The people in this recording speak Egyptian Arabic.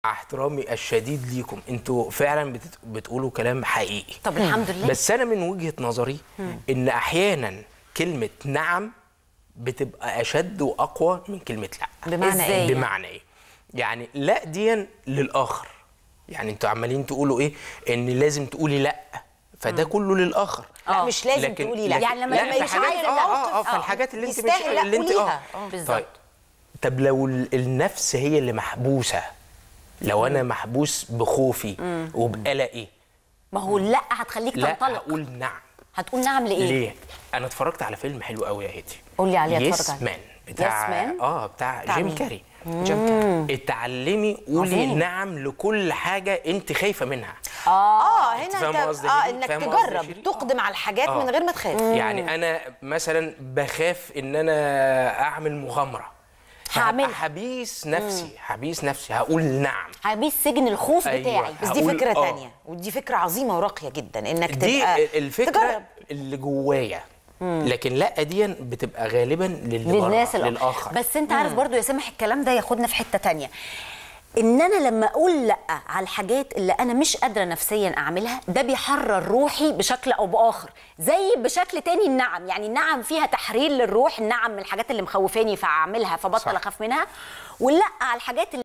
مع احترامي الشديد ليكم انتوا فعلا بتت... بتقولوا كلام حقيقي طب الحمد لله بس انا من وجهة نظري ان احيانا كلمة نعم بتبقى اشد واقوى من كلمة لا بمعنى إزاي؟ ايه؟ بمعنى ايه يعني لا ديا للاخر يعني انتوا عمالين تقولوا ايه ان لازم تقولي لا فده كله للاخر لا مش لازم تقولي لا يعني لما لا يبقى في مش حاجات عايزة اه اه اه موقف، في آه، الحاجات اللي انت مش تستاهل لا اللي انت اه قوليها. آه، بالظبط. طيب طب لو ال- النفس هي اللي محبوسه لو انا محبوس بخوفي وبقلقي ما هو لا هتخليك لا تنطلق هقول نعم هتقول نعم لايه ليه؟ انا اتفرجت على فيلم حلو قوي يا هدي قول لي عليه، يس اتفرج عليه. مان بتاع يس مان؟ اه بتاع, بتاع جيم مين؟ كاري جيم كاري اتعلمي قولي عظيم. نعم لكل حاجه انت خايفه منها اه أنت هنا فاهمة انت قصدي اه إيه؟ انك فاهمة قصدي يا تجرب شيرين؟ تقدم على الحاجات آه. من غير ما تخاف يعني انا مثلا بخاف ان انا اعمل مغامره هعملها. فهبقى حبيس نفسي حبيس نفسي هقول نعم حبيس سجن الخوف أيوة. بتاعي بس دي هقول فكره آه. تانية ودي فكره عظيمه وراقيه جدا انك دي تبقى الفكره تجرب اللي جوايا لكن لا دي بتبقى غالبا للي بره، للناس الآخر. للاخر بس انت عارف برضو يا سامح الكلام ده ياخدنا في حته تانية ان انا لما اقول لا على الحاجات اللي انا مش قادره نفسيا اعملها ده بيحرر روحي بشكل او باخر زي بشكل تاني النعم يعني النعم فيها تحرير للروح النعم من الحاجات اللي مخوفاني فاعملها فبطل صح. اخاف منها واللا على الحاجات اللي